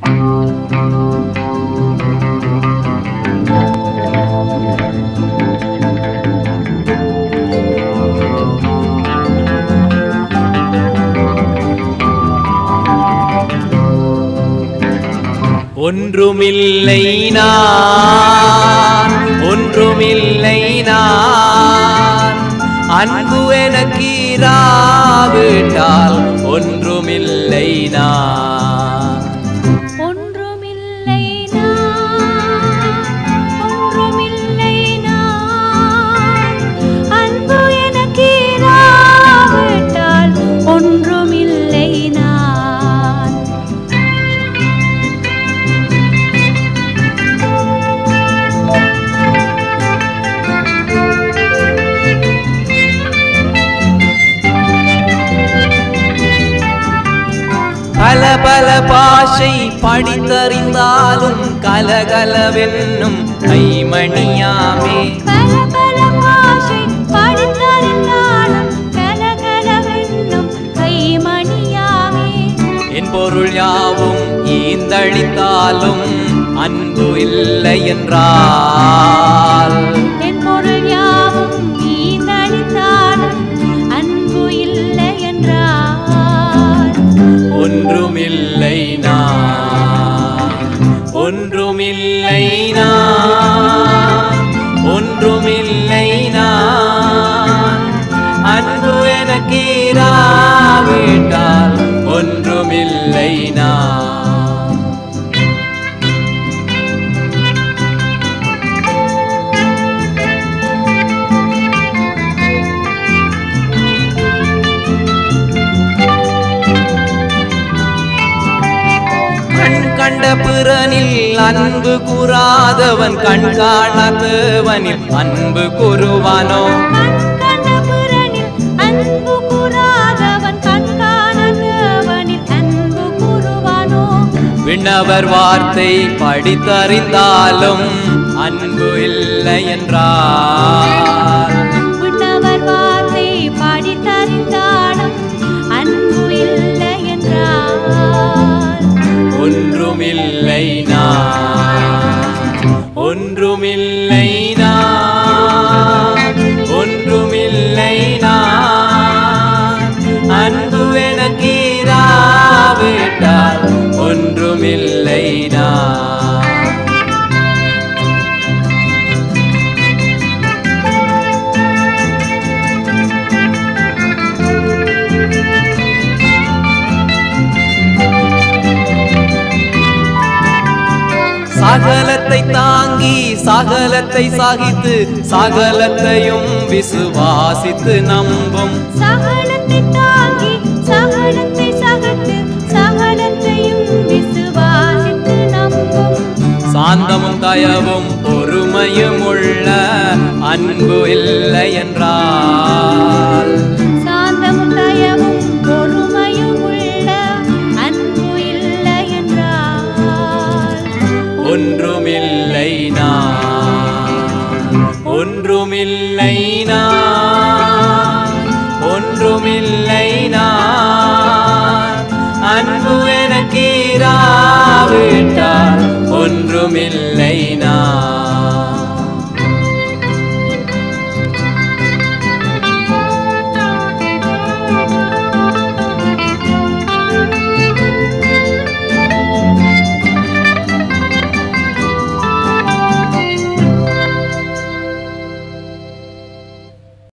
ஒன்றுமில்லை நான் ஒன்றுமில்லை நான் அன்பு எனக்கு இராவிட்டால் ஒன்றுமில்லை நான் ஒன்றுமில்லை நான் ஒன்றுமில்லை நான் அன்பு எனக்கு இராவிட்டால் ஒன்றுமில்லை நான் பல பல பாஷை படித்தறிந்தாலும் கலகலவென்னும் கைமணியாமே பல பல பாஷை படித்தறிந்தாலும் கலகலவென்னும் கைமணியாமே என் பொருள் யாவும் ஈந்தளித்தாலும் அன்பு இல்லை என்றால் என் பொருள் யாவும் நீந்தளித்தாலும் அன்பு இல்லை என்றால் ஒன்றுமில்லை நான் ஒன்றுமில்லை நான் ஒன்றுமில்லை நான் அன்பு எனக்கு இராவிட்டால் ஒன்றுமில்லை நான் கண் கண்ட பிறனில் அன்பு கூறாதவன் கண் காணாதவனில் அன்பு கூறுவானோ கண் கண்ட புறனில் அன்பு கூறாதவன் கண் காணாதவனில் அன்பு கூறுவானோ விண்ணவர் வார்த்தை படித்தறிந்தாலும் அன்பு இல்லை என்றார் விண்ணவர் வார்த்தை படித்தறிந்தாலும் அன்பு இல்லை என்றால் ஒன்றுமில்லை நான் ஒன்றுமில்லை நான் ஒன்றுமில்லை நான் அன்பு எனக்கு இராவிட்டால் ஒன்றுமில்லை நான் சகலத்தை தாங்கி சகலத்தை சகித்து சகலத்தையும் விசுவாசித்து நம்பும் சகலத்தை தாங்கி சகலத்தை சகத்து சகலத்தையும் விசுவாசித்து நம்பும் சாந்தமும் தயவும் பொறுமையும் உள்ள அன்பு இல்லை என்றால் சாந்தமும் தயவும் பொறுமையும் உள்ள அன்பு இல்லை என்றால் ஒன்றுமில்லை நான் ஒன்றுமில்லை நான் ஒன்றுமில்லை நான் அன்பு எனக்கு இராவிட்டால் ஒன்றுமில்லை நான்